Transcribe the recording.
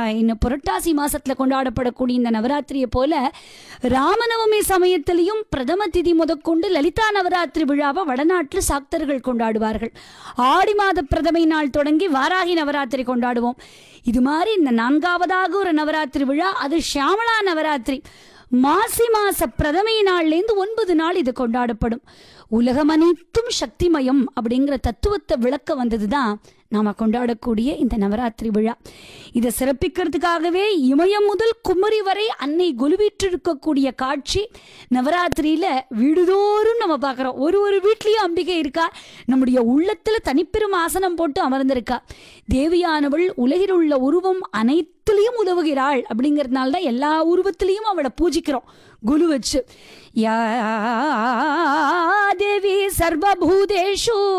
இன்னும் புரட்டாசி மாசத்துல கொண்டாடப்படக்கூடிய இந்த நவராத்திரியை போல ராமநவமி சமயத்திலையும் பிரதம திதி முதற்கொண்டு லலிதா நவராத்திரி விழாவை வடநாட்டில் சாக்தர்கள் கொண்டாடுவார்கள் ஆடி மாத பிரதமை நாள் தொடங்கி வாராகி நவராத்திரி கொண்டாடுவோம் இது மாதிரி இந்த நான்காவதாக ஒரு நவராத்திரி விழா அது ஷியாமளா நவராத்திரி மாசி மாச பிரதமை நாள்லேருந்து ஒன்பது நாள் இது கொண்டாடப்படும் உலகம் அனைத்தும் சக்திமயம் அப்படிங்கிற தத்துவத்தை விளக்க வந்தது தான் நாம கொண்டாடக்கூடிய இந்த நவராத்திரி விழா இதை சிறப்பிக்கிறதுக்காகவே இமயம் முதல் குமரி வரை அன்னை குலுவிற்றிருக்கக்கூடிய காட்சி நவராத்திரியில வீடுதோறும் நம்ம பார்க்குறோம் ஒரு ஒரு வீட்லேயும் அம்பிகை இருக்கா நம்முடைய உள்ளத்துல தனிப்பெரும் ஆசனம் போட்டு அமர்ந்திருக்கா தேவியானவள் உலகில் உள்ள உருவம் அனைத்துலேயும் உதவுகிறாள் அப்படிங்கிறதுனால தான் எல்லா உருவத்திலையும் அவளை பூஜிக்கிறோம் குரு வச்சு யா தேவி சர்வபூதேஷு